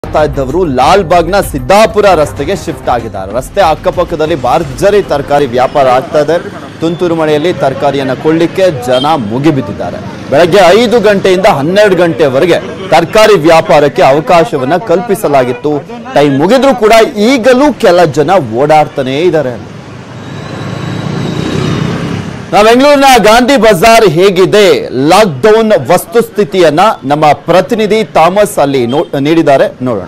ಮಾಡ್ತಾ ಇದ್ದವರು ಲಾಲ್ ಬಾಗ್ನ ಸಿದ್ದಾಪುರ ರಸ್ತೆಗೆ ಶಿಫ್ಟ್ ಆಗಿದ್ದಾರೆ ರಸ್ತೆ ಅಕ್ಕಪಕ್ಕದಲ್ಲಿ ಭರ್ಜರಿ ತರಕಾರಿ ವ್ಯಾಪಾರ ಆಗ್ತಾ ಇದೆ ತುಂತುರು ಮಳೆಯಲ್ಲಿ ತರಕಾರಿಯನ್ನ ಕೊಳ್ಳಿಕ್ಕೆ ಜನ ಮುಗಿಬಿದ್ದಿದ್ದಾರೆ ಬೆಳಗ್ಗೆ ಐದು ಗಂಟೆಯಿಂದ ಹನ್ನೆರಡು ಗಂಟೆವರೆಗೆ ತರಕಾರಿ ವ್ಯಾಪಾರಕ್ಕೆ ಅವಕಾಶವನ್ನ ಕಲ್ಪಿಸಲಾಗಿತ್ತು ಟೈಮ್ ಮುಗಿದ್ರೂ ಕೂಡ ಈಗಲೂ ಕೆಲ ಜನ ಓಡಾಡ್ತಾನೇ ಇದ್ದಾರೆ ನಾವು ಬೆಂಗಳೂರಿನ ಗಾಂಧಿ ಬಜಾರ್ ಹೇಗಿದೆ ಲಾಕ್ಡೌನ್ ವಸ್ತುಸ್ಥಿತಿಯನ್ನ ನಮ್ಮ ಪ್ರತಿನಿಧಿ ಥಾಮಸ್ ಅಲ್ಲಿ ನೋ- ನೀಡಿದ್ದಾರೆ ನೋಡೋಣ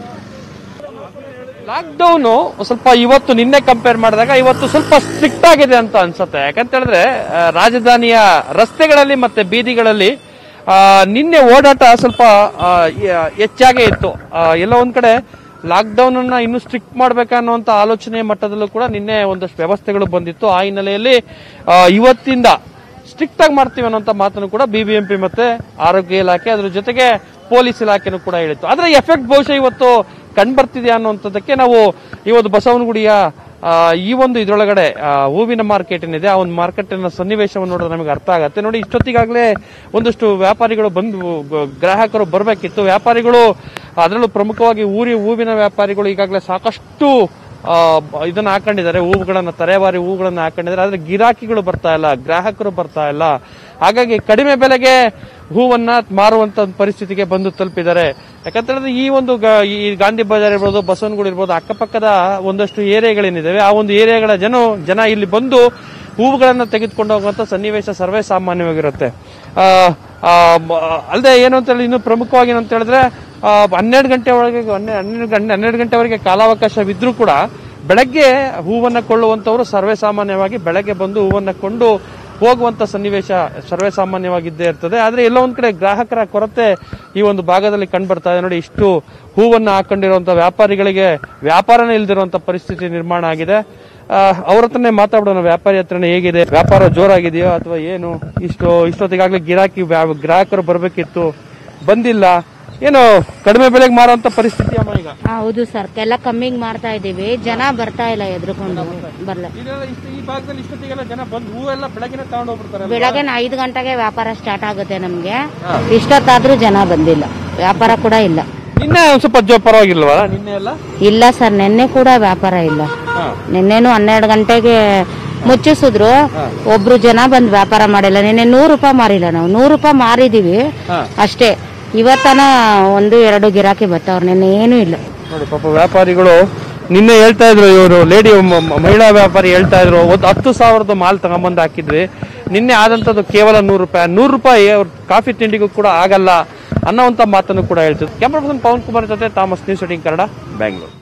ಲಾಕ್ಡೌನ್ ಸ್ವಲ್ಪ ಇವತ್ತು ನಿನ್ನೆ ಕಂಪೇರ್ ಮಾಡಿದಾಗ ಇವತ್ತು ಸ್ವಲ್ಪ ಸ್ಟ್ರಿಕ್ಟ್ ಆಗಿದೆ ಅಂತ ಅನ್ಸುತ್ತೆ ಯಾಕಂತ ಹೇಳಿದ್ರೆ ಆ, ರಾಜಧಾನಿಯ ರಸ್ತೆಗಳಲ್ಲಿ ಮತ್ತೆ ಬೀದಿಗಳಲ್ಲಿ ಆ, ನಿನ್ನೆ ಓಡಾಟ ಸ್ವಲ್ಪ ಆ, ಯ- ಹೆಚ್ಚಾಗೇ ಇತ್ತು ಆ, ಎಲ್ಲ ಒಂದ್ ಕಡೆ ಲಾಕ್ಡೌನ್ ಅನ್ನ ಇನ್ನು ಸ್ಟ್ರಿಕ್ಟ್ ಮಾಡ್ಬೇಕನ್ನುವಂತ ಆಲೋಚನೆ ಮಟ್ಟದಲ್ಲೂ ಕೂಡ ನಿನ್ನೆ ಒಂದಷ್ಟು ವ್ಯವಸ್ಥೆಗಳು ಬಂದಿತ್ತು ಆ ಹಿನ್ನೆಲೆಯಲ್ಲಿ ಆ, ಇವತ್ತಿಂದ ಸ್ಟ್ರಿಕ್ಟ್ ಆಗಿ ಮಾಡ್ತೀವಿ ಅನ್ನೋಂಥ ಮಾತನ್ನು ಕೂಡ ಬಿಬಿಎಂಪಿ ಮತ್ತೆ ಆರೋಗ್ಯ ಇಲಾಖೆ ಅದ್ರ ಜೊತೆಗೆ ಪೊಲೀಸ್ ಇಲಾಖೆನೂ ಕೂಡ ಹೇಳಿತ್ತು ಆದ್ರೆ ಎಫೆಕ್ಟ್ ಬಹುಶಃ ಇವತ್ತು ಕಂಡು ಬರ್ತಿದೆ ಅನ್ನುವಂಥದ್ದಕ್ಕೆ ನಾವು ಈ ಒಂದು ಬಸವನಗುಡಿಯ ಆ, ಈ ಒಂದು ಇದ್ರೊಳಗಡೆ ಆ, ಹೂವಿನ ಮಾರ್ಕೆಟ್ ಏನಿದೆ ಆ ಒಂದು ಮಾರ್ಕೆಟಿನ ಸನ್ನಿವೇಶವನ್ನು ನೋಡಿದ್ರೆ ನಮಗೆ ಅರ್ಥ ಆಗತ್ತೆ ನೋಡಿ ಇಷ್ಟೊತ್ತಿಗಾಗಲೇ ಒಂದಷ್ಟು ವ್ಯಾಪಾರಿಗಳು ಬಂದು ಗ- ಗ್ರಾಹಕರು ಬರಬೇಕಿತ್ತು ವ್ಯಾಪಾರಿಗಳು ಅದರಲ್ಲೂ ಪ್ರಮುಖವಾಗಿ ಊರಿ ಹೂವಿನ ವ್ಯಾಪಾರಿಗಳು ಈಗಾಗಲೇ ಸಾಕಷ್ಟು ಆ, ಬ- ಇದನ್ನ ಹಾಕೊಂಡಿದ್ದಾರೆ ಹೂವುಗಳನ್ನ ತರೇವಾರಿ ಹೂವುಗಳನ್ನ ಹಾಕೊಂಡಿದ್ದಾರೆ ಆದ್ರೆ ಗಿರಾಕಿಗಳು ಬರ್ತಾ ಇಲ್ಲ ಗ್ರಾಹಕರು ಬರ್ತಾ ಇಲ್ಲ ಹಾಗಾಗಿ ಕಡಿಮೆ ಬೆಲೆಗೆ ಹೂವನ್ನ ಮಾರುವಂತ ಒಂದು ಪರಿಸ್ಥಿತಿಗೆ ಬಂದು ತಲುಪಿದ್ದಾರೆ ಯಾಕಂತ ಹೇಳಿದ್ರೆ ಈ ಒಂದು ಗ- ಈ ಗಾಂಧಿ ಬಜಾರ್ ಇರ್ಬೋದು ಬಸವನಗುಡಿ ಇರ್ಬೋದು ಅಕ್ಕಪಕ್ಕದ ಒಂದಷ್ಟು ಏರಿಯಾಗಳೇನಿದಾವೆ ಆ ಒಂದು ಏರಿಯಾಗಳ ಜನ ಜನ ಇಲ್ಲಿ ಬಂದು ಹೂವುಗಳನ್ನ ತೆಗೆದುಕೊಂಡು ಹೋಗುವಂತ ಸನ್ನಿವೇಶ ಸರ್ವೇ ಸಾಮಾನ್ಯವಾಗಿರುತ್ತೆ ಆ, ಆ, ಮ- ಅಲ್ಲದೆ ಏನು ಅಂತ ಹೇಳಿ ಇನ್ನು ಪ್ರಮುಖವಾಗಿ ಏನು ಅಂತ ಹೇಳಿದ್ರೆ ಆ, ಹನ್ನೆರಡು ಗಂಟೆ ಒಳಗೆ ಹನ್ನೆ- ಹನ್ನೆರಡು ಗಂಟೆ ಹನ್ನೆರಡು ಗಂಟೆವರೆಗೆ ಕಾಲಾವಕಾಶವಿದ್ರೂ ಕೂಡ ಬೆಳಗ್ಗೆ ಹೂವನ್ನ ಕೊಳ್ಳುವಂತವರು ಸರ್ವೇ ಸಾಮಾನ್ಯವಾಗಿ ಬೆಳಗ್ಗೆ ಬಂದು ಹೂವನ್ನ ಕೊಂಡು ಹೋಗುವಂತ ಸನ್ನಿವೇಶ ಸರ್ವೇ ಸಾಮಾನ್ಯವಾಗಿದ್ದೇ ಇರ್ತದೆ ಆದ್ರೆ ಎಲ್ಲೋ ಒಂದ್ ಕಡೆ ಗ್ರಾಹಕರ ಕೊರತೆ ಈ ಒಂದು ಭಾಗದಲ್ಲಿ ಕಂಡುಬರ್ತಾ ಇದೆ ನೋಡಿ ಇಷ್ಟು ಹೂವನ್ನ ಹಾಕೊಂಡಿರುವಂತ ವ್ಯಾಪಾರಿಗಳಿಗೆ ವ್ಯಾಪಾರನೇ ಇಲ್ದಿರುವಂತ ಪರಿಸ್ಥಿತಿ ನಿರ್ಮಾಣ ಆಗಿದೆ ಆ, ಅವ್ರ ಹತ್ರನೇ ಮಾತಾಡೋಣ ವ್ಯಾಪಾರಿ ಹತ್ರನೇ ಹೇಗಿದೆ ವ್ಯಾಪಾರ ಜೋರಾಗಿದೆಯೋ ಅಥವಾ ಏನು ಇಷ್ಟು ಇಷ್ಟೊತ್ತಿಗಾಗ್ಲೇ ಗಿರಾಕಿ ವ್ಯಾ- ಗ್ರಾಹಕರು ಬರಬೇಕಿತ್ತು ಬಂದಿಲ್ಲ ಏನು ಕಡಿಮೆ ಬೆಲೆಗೆ ಮಾರುವಂತ ಪರಿಸ್ಥಿತಿ ಅಮ್ಮ ಈಗ ಹೌದು ಸರ್ ಎಲ್ಲ ಕಮ್ಮಿಗೆ ಮಾಡ್ತಾ ಇದೀವಿ ಜನ ಬರ್ತಾ ಇಲ್ಲ ಎದ್ರುಕೊಂಡು ಬರ್ಲ ಇದೆಲ್ಲ ಇಷ್ಟು ಈ ಭಾಗದಲ್ಲಿ ಇಷ್ಟೊತ್ತಿಗೆಲ್ಲ ಜನ ಬಂದು ಹೂವೆಲ್ಲ ಬೆಳಗಿನ ತಗೊಂಡು ಹೋಗ್ಬಿಡ್ತಾರೆ ಬೆಳಗ್ಗೆ ಐದು ಗಂಟೆಗೆ ವ್ಯಾಪಾರ ಸ್ಟಾರ್ಟ್ ಆಗುತ್ತೆ ನಮ್ಗೆ ಇಷ್ಟೊತ್ತಾದ್ರೂ ಜನ ಬಂದಿಲ್ಲ ವ್ಯಾಪಾರ ಕೂಡ ಇಲ್ಲ ನಿನ್ನೆ ಒಂದ್ ಸ್ವಲ್ಪ ಜೋ ಪರವಾಗಿಲ್ವಾ ನಿನ್ನೆ ಎಲ್ಲ ಇಲ್ಲ ಸರ್ ನಿನ್ನೆ ಕೂಡ ವ್ಯಾಪಾರ ಇಲ್ಲ ಹಾ. ನಿನ್ನೆನು ಹನ್ನೆರಡು ಗಂಟೆಗೆ ಮುಚ್ಚಿಸಿದ್ರು ಒಬ್ರು ಜನ ಬಂದ್ ವ್ಯಾಪಾರ ಮಾಡಿಲ್ಲ ನಿನ್ನೆ ನೂರು ರೂಪಾಯಿ ಮಾರಿಲ್ಲ ನಾವು ನೂರು ರೂಪಾಯಿ ಮಾರಿದೀವಿ ಹಾ. ಅಷ್ಟೇ ಇವತ್ತನ ಒಂದು ಎರಡು ಗಿರಾಕಿ ಬರ್ತಾವ್ರ ನಿನ್ನೆ ಏನೂ ಇಲ್ಲ ನೋಡಿ ಪಾಪ ವ್ಯಾಪಾರಿಗಳು ನಿನ್ನೆ ಹೇಳ್ತಾ ಇದ್ರು ಇವರು ಲೇಡಿ ಮಹಿಳಾ ವ್ಯಾಪಾರಿ ಹೇಳ್ತಾ ಇದ್ರು ಒಂದು ಹತ್ತು ಸಾವಿರದ ಮಾಲ್ ತಗೊಂಬಂದು ಹಾಕಿದ್ವಿ ನಿನ್ನೆ ಆದಂತದ್ದು ಕೇವಲ ನೂರು ರೂಪಾಯಿ ನೂರು ರೂಪಾಯಿ ಅವ್ರ ಕಾಫಿ ತಿಂಡಿಗೂ ಕೂಡ ಆಗಲ್ಲ ಅನ್ನೋವಂತ ಮಾತನ್ನು ಕೂಡ ಹೇಳ್ತಿದ್ರು ಕ್ಯಾಮ್ರಾ ಪರ್ಸನ್ ಪವನ್ ಕುಮಾರ್ ಜೊತೆ Thomas news eighteen Kannada Bangalore